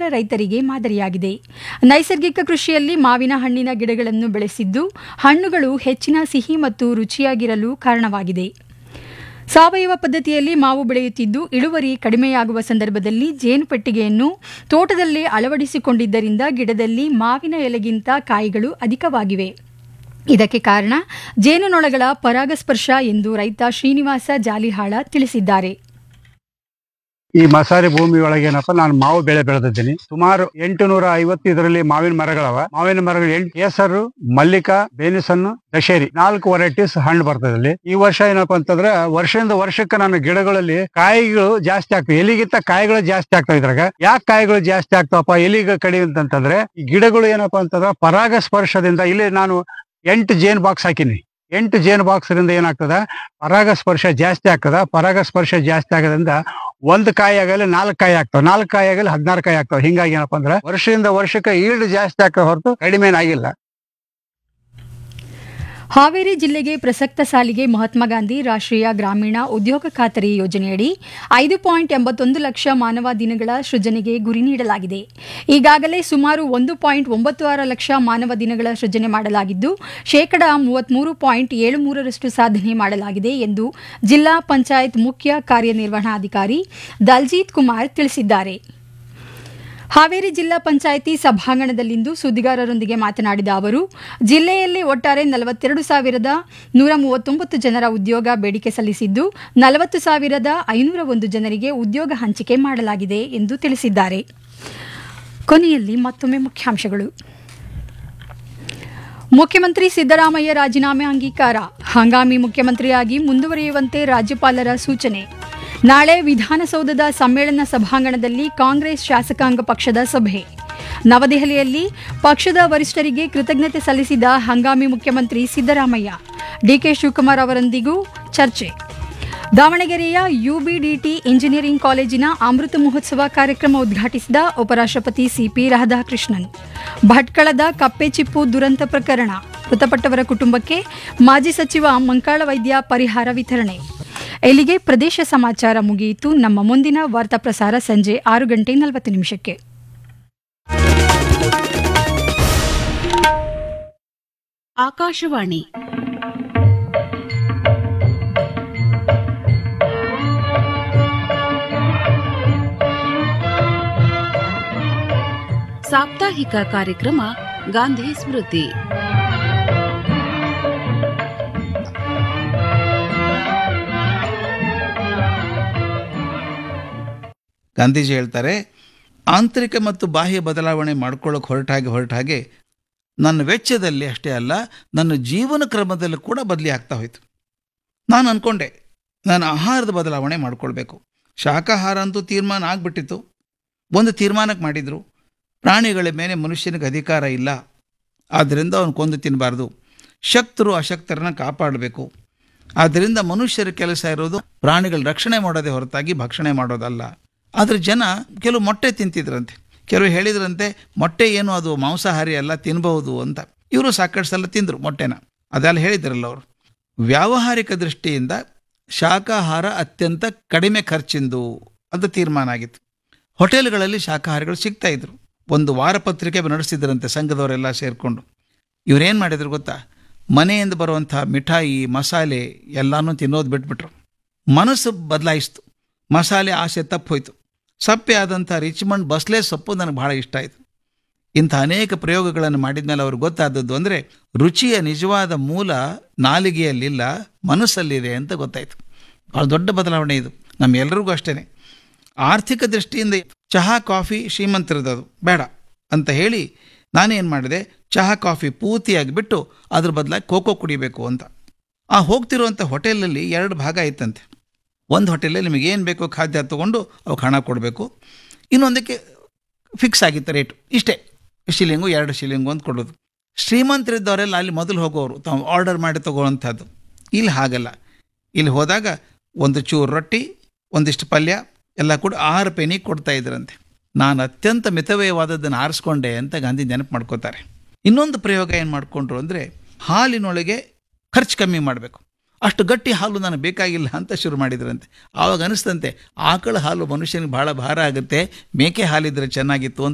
ರೈತರಿಗೆ ಮಾದರಿಯಾಗಿದೆ ನೈಸರ್ಗಿಕ ಕೃಷಿಯಲ್ಲಿ ಮಾವಿನ ಹಣ್ಣಿನ ಗಿಡಗಳನ್ನು ಬೆಳೆಸಿದ್ದು ಹಣ್ಣುಗಳು ಹೆಚ್ಚಿನ ಸಿಹಿ ಮತ್ತು ರುಚಿಯಾಗಿರಲು ಕಾರಣವಾಗಿದೆ ಸಾವಯವ ಪದ್ಧತಿಯಲ್ಲಿ ಮಾವು ಬೆಳೆಯುತ್ತಿದ್ದು ಇಳುವರಿ ಕಡಿಮೆಯಾಗುವ ಸಂದರ್ಭದಲ್ಲಿ ಜೇನು ಪೆಟ್ಟಿಗೆಯನ್ನು ತೋಟದಲ್ಲೇ ಅಳವಡಿಸಿಕೊಂಡಿದ್ದರಿಂದ ಗಿಡದಲ್ಲಿ ಮಾವಿನ ಎಲೆಗಿಂತ ಕಾಯಿಗಳು ಅಧಿಕವಾಗಿವೆ ಇದಕ್ಕೆ ಕಾರಣ ಜೇನುನೊಣಗಳ ಪರಾಗಸ್ಪರ್ಶ ಎಂದು ರೈತ ಶ್ರೀನಿವಾಸ ಜಾಲಿಹಾಳ ತಿಳಿಸಿದ್ದಾರೆ ಈ ಮಸಾರಿ ಭೂಮಿ ಒಳಗೇನಪ್ಪ ನಾನು ಮಾವು ಬೆಳೆ ಬೆಳೆದಿದ್ದೀನಿ ಸುಮಾರು ಎಂಟು ನೂರ ಐವತ್ತು ಇದರಲ್ಲಿ ಮಾವಿನ ಮರಗಳವ ಮಾವಿನ ಮರಗಳು ಎಂಟು ಕೇಸರು ಮಲ್ಲಿಕಾ ಬೇನಿಸನ್ನು ದಶೇರಿ ನಾಲ್ಕು ವೆರೈಟೀಸ್ ಹಣ್ಣು ಬರ್ತದೆ ಇಲ್ಲಿ ಈ ವರ್ಷ ಏನಪ್ಪಾ ಅಂತಂದ್ರೆ ವರ್ಷದಿಂದ ವರ್ಷಕ್ಕೆ ನನ್ನ ಗಿಡಗಳಲ್ಲಿ ಕಾಯಿಗಳು ಜಾಸ್ತಿ ಆಗ್ತವೆ ಎಲಿಗಿಂತ ಕಾಯಿಗಳು ಜಾಸ್ತಿ ಆಗ್ತಾವ ಇದ್ರಾಗ ಯಾಕೆ ಕಾಯಿಗಳು ಜಾಸ್ತಿ ಆಗ್ತಾವಪ್ಪ ಎಲಿಗ ಕಡಿಮೆ ಅಂತಂತಂದ್ರೆ ಈ ಗಿಡಗಳು ಏನಪ್ಪಾ ಅಂತಂದ್ರೆ ಪರಾಗ ಸ್ಪರ್ಶದಿಂದ ಇಲ್ಲಿ ನಾನು ಎಂಟು ಜೇನ್ ಬಾಕ್ಸ್ ಹಾಕಿನಿ ಎಂಟು ಜೇನು ಬಾಕ್ಸ್ರಿಂದ ಏನಾಗ್ತದ ಪರಾಗಸ್ಪರ್ಶ ಜಾಸ್ತಿ ಆಗ್ತದ ಪರಾಗಸ್ಪರ್ಶ ಜಾಸ್ತಿ ಆಗೋದ್ರಿಂದ ಒಂದ್ ಕಾಯಿ ಆಗಲಿ ನಾಲ್ಕು ಕಾಯಿ ಆಗ್ತಾವ ನಾಲ್ಕು ಕಾಯಿ ಆಗಲಿ ಹದಿನಾರು ಕಾಯಿ ಆಗ್ತಾವ ಹಿಂಗಾಗಿ ಏನಪ್ಪಾ ಅಂದ್ರೆ ವರ್ಷದಿಂದ ವರ್ಷಕ್ಕೆ ಈಲ್ಡ್ ಜಾಸ್ತಿ ಆಗ್ತಾವ ಹೊರತು ಕಡಿಮೆ ಆಗಿಲ್ಲ ಹಾವೇರಿ ಜಿಲ್ಲೆಗೆ ಪ್ರಸಕ್ತ ಸಾಲಿಗೆ ಮಹಾತ್ಮ ಗಾಂಧಿ ರಾಷ್ಟ್ರೀಯ ಗ್ರಾಮೀಣ ಉದ್ಯೋಗ ಖಾತರಿ ಯೋಜನೆಯಡಿ ಐದು ಪಾಯಿಂಟ್ ಎಂಬತ್ತೊಂದು ಲಕ್ಷ ಮಾನವ ದಿನಗಳ ಸೃಜನೆಗೆ ಗುರಿ ನೀಡಲಾಗಿದೆ ಈಗಾಗಲೇ ಸುಮಾರು ಒಂದು ಪಾಯಿಂಟ್ ಒಂಬತ್ತು ಆರು ಲಕ್ಷ ಮಾನವ ದಿನಗಳ ಸೃಜನೆ ಮಾಡಲಾಗಿದ್ದು ಶೇಕಡಾ ಮೂವತ್ಮೂರು ಪಾಯಿಂಟ್ ಏಳು ಮೂರರಷ್ಟು ಸಾಧನೆ ಮಾಡಲಾಗಿದೆ ಎಂದು ಜಿಲ್ಲಾ ಪಂಚಾಯತ್ ಮುಖ್ಯ ಕಾರ್ಯನಿರ್ವಹಣಾಧಿಕಾರಿ ದಲ್ಜೀತ್ ಕುಮಾರ್ ತಿಳಿಸಿದ್ದಾರೆ ಹಾವೇರಿ ಜಿಲ್ಲಾ ಪಂಚಾಯಿತಿ ಸಭಾಂಗಣದಲ್ಲಿಂದು ಸುದ್ದಿಗಾರರೊಂದಿಗೆ ಮಾತನಾಡಿದ ಅವರು ಜಿಲ್ಲೆಯಲ್ಲಿ ಒಟ್ಟಾರೆ ನಲವತ್ತೆರಡು ಸಾವಿರದ ನೂರ ಮೂವತ್ತೊಂಬತ್ತು ಜನರ ಉದ್ಯೋಗ ಬೇಡಿಕೆ ಸಲ್ಲಿಸಿದ್ದು ನಲವತ್ತು ಸಾವಿರದ ಐನೂರ ಒಂದು ಜನರಿಗೆ ಉದ್ಯೋಗ ಹಂಚಿಕೆ ಮಾಡಲಾಗಿದೆ ಎಂದು ತಿಳಿಸಿದ್ದಾರೆ ಕೊನೆಯಲ್ಲಿ ಮತ್ತೊಮ್ಮೆ ಮುಖ್ಯಾಂಶಗಳು ಮುಖ್ಯಮಂತ್ರಿ ಸಿದ್ದರಾಮಯ್ಯ ರಾಜೀನಾಮೆ ಅಂಗೀಕಾರ ಹಂಗಾಮಿ ಮುಖ್ಯಮಂತ್ರಿಯಾಗಿ ಮುಂದುವರಿಯುವಂತೆ ರಾಜ್ಯಪಾಲರ ಸೂಚನೆ ನಾಳೆ ವಿಧಾನಸೌಧದ ಸಮ್ಮೇಳನ ಸಭಾಂಗಣದಲ್ಲಿ ಕಾಂಗ್ರೆಸ್ ಶಾಸಕಾಂಗ ಪಕ್ಷದ ಸಭೆ ನವದೆಹಲಿಯಲ್ಲಿ ಪಕ್ಷದ ವರಿಷ್ಠರಿಗೆ ಕೃತಜ್ಞತೆ ಸಲ್ಲಿಸಿದ ಹಂಗಾಮಿ ಮುಖ್ಯಮಂತ್ರಿ ಸಿದ್ದರಾಮಯ್ಯ ಡಿಕೆ ಶಿವಕುಮಾರ್ ಅವರೊಂದಿಗೂ ಚರ್ಚೆ ದಾವಣಗೆರೆಯ ಯುಬಿಡಿಟಿ ಇಂಜಿನಿಯರಿಂಗ್ ಕಾಲೇಜಿನ ಅಮೃತ ಮಹೋತ್ಸವ ಕಾರ್ಯಕ್ರಮ ಉದ್ಘಾಟಿಸಿದ ಉಪರಾಷ್ಟ್ರಪತಿ ಸಿಪಿ ರಾಧಾಕೃಷ್ಣನ್ ಭಟ್ಕಳದ ಕಪ್ಪೆ ಚಿಪ್ಪು ದುರಂತ ಪ್ರಕರಣ ಮೃತಪಟ್ಟವರ ಕುಟುಂಬಕ್ಕೆ ಮಾಜಿ ಸಚಿವ ಮಂಕಾಳ ವೈದ್ಯ ಪರಿಹಾರ ವಿತರಣೆ ಇಲ್ಲಿಗೆ ಪ್ರದೇಶ ಸಮಾಚಾರ ಮುಗಿಯಿತು ನಮ್ಮ ಮುಂದಿನ ವಾರ್ತಾ ಪ್ರಸಾರ ಸಂಜೆ ಆರು ಗಂಟೆ ನಲವತ್ತು ನಿಮಿಷಕ್ಕೆ ಆಕಾಶವಾಣಿ ಸಾಪ್ತಾಹಿಕ ಕಾರ್ಯಕ್ರಮ ಗಾಂಧಿ ಸ್ಮೃತಿ ಗಾಂಧೀಜಿ ಹೇಳ್ತಾರೆ ಆಂತರಿಕ ಮತ್ತು ಬಾಹ್ಯ ಬದಲಾವಣೆ ಮಾಡ್ಕೊಳ್ಳೋಕೆ ಹೊರಟಾಗೆ ಹೊರಟಾಗೆ ನನ್ನ ವೆಚ್ಚದಲ್ಲಿ ಅಷ್ಟೇ ಅಲ್ಲ ನನ್ನ ಜೀವನ ಕ್ರಮದಲ್ಲೂ ಕೂಡ ಬದಲಿ ಆಗ್ತಾ ಹೋಯಿತು ನಾನು ಅಂದ್ಕೊಂಡೆ ನಾನು ಆಹಾರದ ಬದಲಾವಣೆ ಮಾಡ್ಕೊಳ್ಬೇಕು ಶಾಕಾಹಾರ ಅಂತೂ ತೀರ್ಮಾನ ಆಗಿಬಿಟ್ಟಿತ್ತು ಒಂದು ತೀರ್ಮಾನಕ್ಕೆ ಮಾಡಿದರು ಪ್ರಾಣಿಗಳ ಮೇಲೆ ಮನುಷ್ಯನಿಗೆ ಅಧಿಕಾರ ಇಲ್ಲ ಆದ್ದರಿಂದ ಅವನು ಕೊಂದು ತಿನ್ನಬಾರ್ದು ಶಕ್ತರು ಅಶಕ್ತರನ್ನ ಕಾಪಾಡಬೇಕು ಆದ್ದರಿಂದ ಮನುಷ್ಯರ ಕೆಲಸ ಇರೋದು ಪ್ರಾಣಿಗಳ ರಕ್ಷಣೆ ಮಾಡೋದೇ ಹೊರತಾಗಿ ಭಕ್ಷಣೆ ಮಾಡೋದಲ್ಲ ಆದರೆ ಜನ ಕೆಲವು ಮೊಟ್ಟೆ ತಿಂತಿದ್ರಂತೆ ಕೆಲವು ಹೇಳಿದ್ರಂತೆ ಮೊಟ್ಟೆ ಏನು ಅದು ಮಾಂಸಾಹಾರಿ ಅಲ್ಲ ತಿನ್ಬಹುದು ಅಂತ ಇವರು ಸಾಕಷ್ಟು ಸಲ ತಿಂದರು ಮೊಟ್ಟೆನ ಅದೆಲ್ಲ ಹೇಳಿದ್ರಲ್ಲ ಅವರು ವ್ಯಾವಹಾರಿಕ ದೃಷ್ಟಿಯಿಂದ ಶಾಕಾಹಾರ ಅತ್ಯಂತ ಕಡಿಮೆ ಖರ್ಚಿಂದು ಅಂತ ತೀರ್ಮಾನ ಆಗಿತ್ತು ಹೋಟೆಲ್ಗಳಲ್ಲಿ ಶಾಕಾಹಾರಿಗಳು ಸಿಗ್ತಾ ಇದ್ರು ಒಂದು ವಾರಪತ್ರಿಕೆ ನಡೆಸಿದ್ರಂತೆ ಸಂಘದವರೆಲ್ಲ ಸೇರಿಕೊಂಡು ಇವರೇನು ಮಾಡಿದ್ರು ಗೊತ್ತಾ ಮನೆಯಿಂದ ಬರುವಂಥ ಮಿಠಾಯಿ ಮಸಾಲೆ ಎಲ್ಲನೂ ತಿನ್ನೋದು ಬಿಟ್ಬಿಟ್ರು ಮನಸ್ಸು ಬದಲಾಯಿಸ್ತು ಮಸಾಲೆ ಆಸೆ ತಪ್ಪೋಯ್ತು ಸಪ್ಪೆ ಆದಂಥ ರಿಚ್ಮಂಡ್ ಬಸ್ಲೆ ಸೊಪ್ಪು ನನಗೆ ಭಾಳ ಇಷ್ಟ ಆಯಿತು ಇಂಥ ಅನೇಕ ಪ್ರಯೋಗಗಳನ್ನು ಮಾಡಿದ ಮೇಲೆ ಅವ್ರಿಗೆ ಗೊತ್ತಾದದ್ದು ಅಂದರೆ ರುಚಿಯ ನಿಜವಾದ ಮೂಲ ನಾಲಿಗೆಯಲ್ಲಿಲ್ಲ ಮನಸ್ಸಲ್ಲಿದೆ ಅಂತ ಗೊತ್ತಾಯಿತು ಭಾಳ ದೊಡ್ಡ ಬದಲಾವಣೆ ಇದು ನಮ್ಮೆಲ್ಲರಿಗೂ ಅಷ್ಟೇ ಆರ್ಥಿಕ ದೃಷ್ಟಿಯಿಂದ ಚಹಾ ಕಾಫಿ ಶ್ರೀಮಂತರದದು ಬೇಡ ಅಂತ ಹೇಳಿ ನಾನೇನು ಮಾಡಿದೆ ಚಹಾ ಕಾಫಿ ಪೂರ್ತಿಯಾಗಿ ಬಿಟ್ಟು ಅದ್ರ ಬದಲಾಗಿ ಕೋಕೋ ಕುಡಿಬೇಕು ಅಂತ ಆ ಹೋಗ್ತಿರುವಂಥ ಹೋಟೆಲಲ್ಲಿ ಎರಡು ಭಾಗ ಇತ್ತಂತೆ ಒಂದು ಹೋಟೆಲಲ್ಲಿ ನಿಮಗೆ ಏನು ಬೇಕೋ ಖಾದ್ಯ ತೊಗೊಂಡು ಅವಕ್ಕೆ ಹಣ ಕೊಡಬೇಕು ಇನ್ನೊಂದಕ್ಕೆ ಫಿಕ್ಸ್ ಆಗಿತ್ತು ರೇಟು ಇಷ್ಟೇ ಶಿಲಿಂಗು ಎರಡು ಶಿಲಿಂಗು ಅಂತ ಕೊಡೋದು ಶ್ರೀಮಂತರಿದ್ದವರೆಲ್ಲ ಅಲ್ಲಿ ಮೊದಲು ಹೋಗೋರು ತಾವು ಆರ್ಡರ್ ಮಾಡಿ ತಗೋವಂಥದ್ದು ಇಲ್ಲಿ ಹಾಗಲ್ಲ ಇಲ್ಲಿ ಹೋದಾಗ ಒಂದು ಚೂರು ರೊಟ್ಟಿ ಒಂದಿಷ್ಟು ಪಲ್ಯ ಎಲ್ಲ ಕೂಡ ಆರು ಪೆನಿ ಕೊಡ್ತಾ ಇದ್ರಂತೆ ನಾನು ಅತ್ಯಂತ ಮಿತವ್ಯಯವಾದದ್ದನ್ನು ಆರಿಸ್ಕೊಂಡೆ ಅಂತ ಗಾಂಧಿ ನೆನಪು ಮಾಡ್ಕೋತಾರೆ ಇನ್ನೊಂದು ಪ್ರಯೋಗ ಏನು ಮಾಡಿಕೊಂಡ್ರು ಅಂದರೆ ಹಾಲಿನೊಳಗೆ ಖರ್ಚು ಕಮ್ಮಿ ಮಾಡಬೇಕು ಅಷ್ಟು ಗಟ್ಟಿ ಹಾಲು ನನಗೆ ಬೇಕಾಗಿಲ್ಲ ಅಂತ ಶುರು ಮಾಡಿದ್ರಂತೆ ಆವಾಗ ಅನಿಸ್ತಂತೆ ಆಕಳ ಹಾಲು ಮನುಷ್ಯನಿಗೆ ಭಾಳ ಭಾರ ಆಗುತ್ತೆ ಮೇಕೆ ಹಾಲಿದ್ರೆ ಚೆನ್ನಾಗಿತ್ತು ಅಂತ